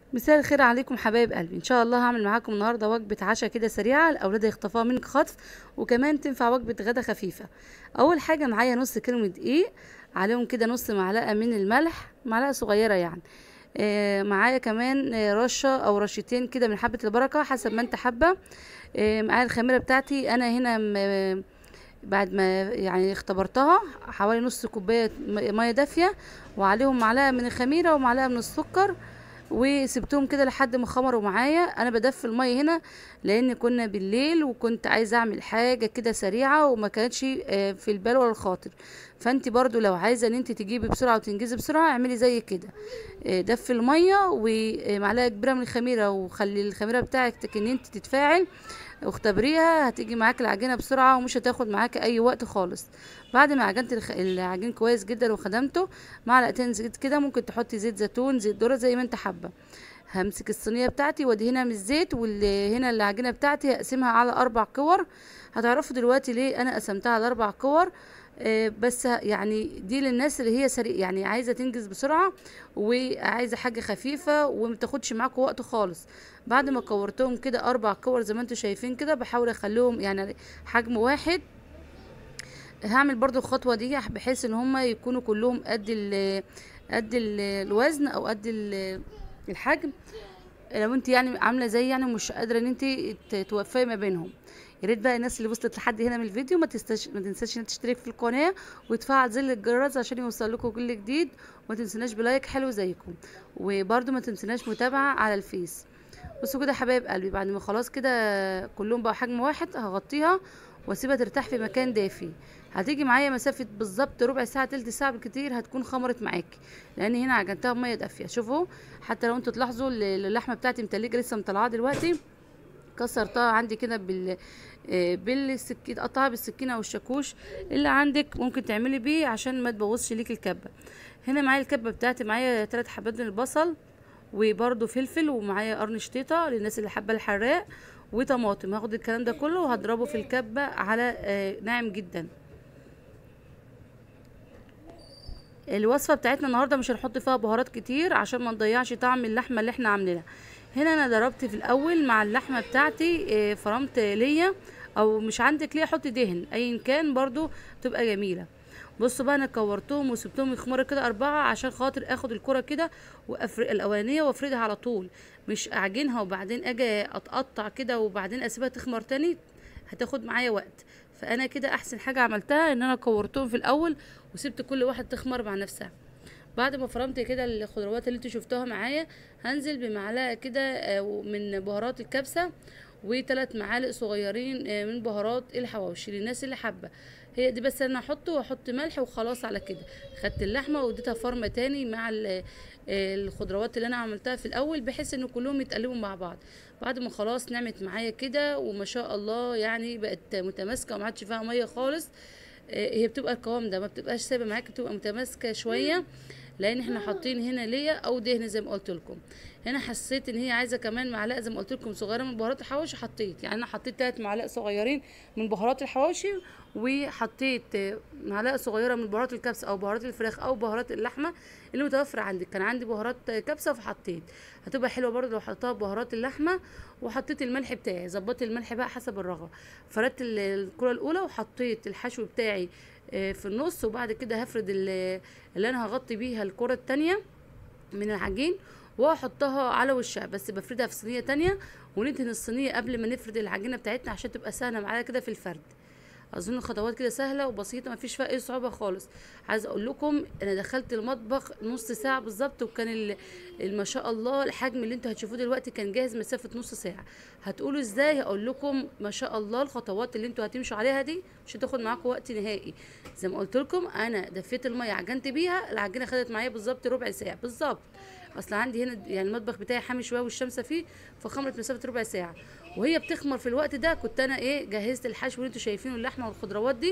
مساء الخير عليكم حبايب قلبي ان شاء الله هعمل معاكم النهارده وجبه عشاء كده سريعه الاولاد يخطفوها منك خطف وكمان تنفع وجبه غدا خفيفه اول حاجه معايا نص كيلو دقيق عليهم كده نص معلقه من الملح معلقه صغيره يعني آه معايا كمان آه، رشه او رشتين كده من حبه البركه حسب ما انت حابه آه معايا الخميره بتاعتي انا هنا م- بعد ما يعني اختبرتها حوالي نص كوبايه م- ميه دافيه وعليهم معلقه من الخميره ومعلقه من السكر وسبتهم كده لحد ما خمروا معايا انا بدفي الميه هنا لان كنا بالليل وكنت عايزه اعمل حاجه كده سريعه وما كانتش آه، في البال ولا الخاطر فانت برضو لو عايزه ان انت تجيبي بسرعه وتنجزي بسرعه اعملي زي كده آه، دفي الميه ومعلقه كبيره من الخميره وخلي الخميره بتاعتك ان انت تتفاعل واختبريها هتيجي معاك العجينه بسرعه ومش هتاخد معاك اي وقت خالص بعد ما عجنت الخ- العجين كويس جدا وخدمته معلقتين زيت كده ممكن تحطي زيت زيتون زيت ذره زي ما انت حابه همسك الصينيه بتاعتي وادهنها من الزيت وهنا العجينه بتاعتي هقسمها على اربع كور هتعرفوا دلوقتي ليه انا قسمتها على اربع كور آه، بس ه- يعني دي للناس اللي هي سريع يعني عايزه تنجز بسرعه وعايزه حاجه خفيفه وما تاخدش معاكم وقت خالص بعد ما كورتهم كده اربع كور زي ما انتم شايفين كده بحاول اخليهم يعني حجم واحد هعمل برضو الخطوة دي بحيث ان هما يكونوا كلهم قد ال قد ال الوزن او قد ال الحجم لو انت يعني عامله زي يعني مش قادره ان انت ت- توفقي ما بينهم يا ريت بقى الناس اللي وصلت لحد هنا من الفيديو ما تستش... ما تنساش ان تشترك في القناه وتفعل زر الجرس عشان يوصل لكم كل جديد وما تنسوناش بلايك حلو زيكم وبرده ما تنسوناش متابعه على الفيس بصوا كده يا حبايب قلبي بعد ما خلاص كده كلهم بقى حجم واحد هغطيها واسيبها ترتاح في مكان دافي هتيجي معايا مسافه بالظبط ربع ساعه تلت ساعه بالكتير هتكون خمرت معاكي لان هنا عجنتها بميه دافيه شوفوا حتى لو انتوا تلاحظوا ال- اللحمه بتاعتي متلجه لسه مطلعاها دلوقتي كسرتها عندي كده بال آه، بالسكين قطعها بالسكينه او الشاكوش اللي عندك ممكن تعملي بيه عشان ما تبوظش ليك الكبه هنا معايا الكبه بتاعتي معايا ثلاث حبات من البصل وبرده فلفل ومعايا قرن شطيطه للناس اللي حابه الحراق وطماطم هاخد الكلام ده كله وهضربه في الكبه على آه، ناعم جدا الوصفه بتاعتنا النهارده مش هنحط فيها بهارات كتير عشان ما نضيعش طعم اللحمه اللي احنا عاملينها هنا انا ضربت في الاول مع اللحمه بتاعتي آه، فرمت ليا او مش عندك ليه حطي دهن ايا كان برضو تبقى جميله بصوا بقى انا كورتهم وسبتهم يخمروا كده اربعه عشان خاطر اخد الكره كده وافرق الاولانيه وافردها على طول مش اعجنها وبعدين اجي اتقطع كده وبعدين اسيبها تخمر تاني هتاخد معايا وقت فانا كده احسن حاجه عملتها ان انا كورتهم في الاول وسبت كل واحد تخمر مع نفسها بعد ما فرمت كده الخضروات اللي انتوا شفتوها معايا هنزل بمعلقه كده آه، من بهارات الكبسه وثلاث معالق صغيرين آه، من بهارات الحواوشي للناس اللي حابه هي دي بس انا احطه واحط ملح وخلاص على كده خدت اللحمه واديتها فرمه تاني مع ال- آه، الخضروات اللي انا عملتها في الاول بحيث ان كلهم يتقلبوا مع بعض بعد ما خلاص نعمت معايا كده وما شاء الله يعني بقت متماسكه وما عادش فيها ميه خالص آه، هي بتبقى القوام ده ما بتبقاش سايبه معاك بتبقى متماسكه شويه لان احنا حاطين هنا ليا او دهن زي ما قلت لكم هنا حسيت ان هي عايزه كمان معلقه زي ما قلت لكم صغيره من بهارات الحواوشي حطيت يعني انا حطيت ثلاث معالق صغيرين من بهارات الحواوشي وحطيت آه، معلقه صغيره من بهارات الكبسه او بهارات الفراخ او بهارات اللحمه اللي متوفره عندك كان عندي بهارات آه، كبسه فحطيت هتبقى حلوه برضه لو حطيتها بهارات اللحمه وحطيت الملح بتاعي ظبطت الملح بقى حسب الرغبه فردت ال- الكره الاولى وحطيت الحشو بتاعي آه، في النص وبعد كده هفرد ال- اللي انا هغطي بيها الكره التانية من العجين واحطها على وشها بس بفردها في صينيه تانية وندهن الصينيه قبل ما نفرد العجينه بتاعتنا عشان تبقى سهله معايا كده في الفرد اظن الخطوات كده سهله وبسيطه ما فيش فيها اي صعوبه خالص عايزه اقول لكم انا دخلت المطبخ نص ساعه بالظبط وكان ال- ال- ما شاء الله الحجم اللي انتوا هتشوفوه دلوقتي كان جاهز مسافه نص ساعه هتقولوا ازاي هقول لكم ما شاء الله الخطوات اللي انتوا هتمشوا عليها دي مش هتاخد معاكم وقت نهائي زي ما قلت لكم انا دفيت الميه عجنت بيها العجينه خدت معايا بالظبط ربع ساعه بالظبط اصل عندي هنا يعني المطبخ بتاعي حامي شويه والشمس فيه فخمرت مسافه ربع ساعه وهي بتخمر في الوقت ده كنت انا ايه جهزت الحشو اللي انتوا شايفينه اللحمه والخضروات دي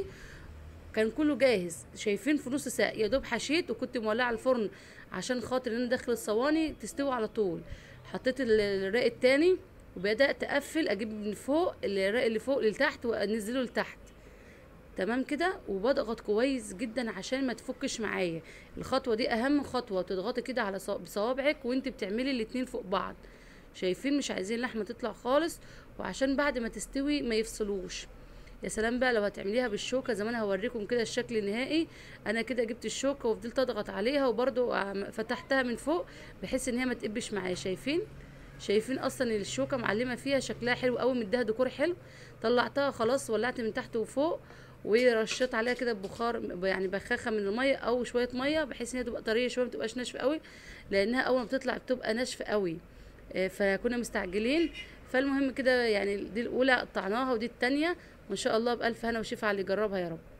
كان كله جاهز شايفين في نص ساعه يا دوب حشيت وكنت مولعه الفرن عشان خاطر ان انا داخل الصواني تستوي على طول حطيت ال- الراق التاني وبدات اقفل اجيب من فوق الراق اللي فوق لتحت وانزله لتحت تمام كده وبضغط كويس جدا عشان ما تفكش معايا الخطوه دي اهم خطوه تضغطي كده على صوا- بصوابعك وانت بتعملي الاتنين فوق بعض شايفين مش عايزين اللحمه تطلع خالص وعشان بعد ما تستوي ما يفصلوش يا سلام بقى لو هتعمليها بالشوكه زي ما انا هوريكم كده الشكل النهائي انا كده جبت الشوكه وفضلت اضغط عليها وبرضو عم- فتحتها من فوق بحيث ان هي ما تقبش معايا شايفين شايفين اصلا الشوكه معلمه فيها شكلها حلو قوي مديها ديكور حلو طلعتها خلاص ولعت من تحت وفوق ورشيت عليها كده ببخار يعني بخاخه من الميه او شويه ميه بحيث ان هي تبقى طريه شويه ما تبقاش ناشفه قوي لانها اول ما بتطلع بتبقى ناشفه قوي آه، فكنا مستعجلين فالمهم كده يعني دي الاولى قطعناها ودي التانية وان شاء الله بالف هنا وشفا على اللي يجربها يا رب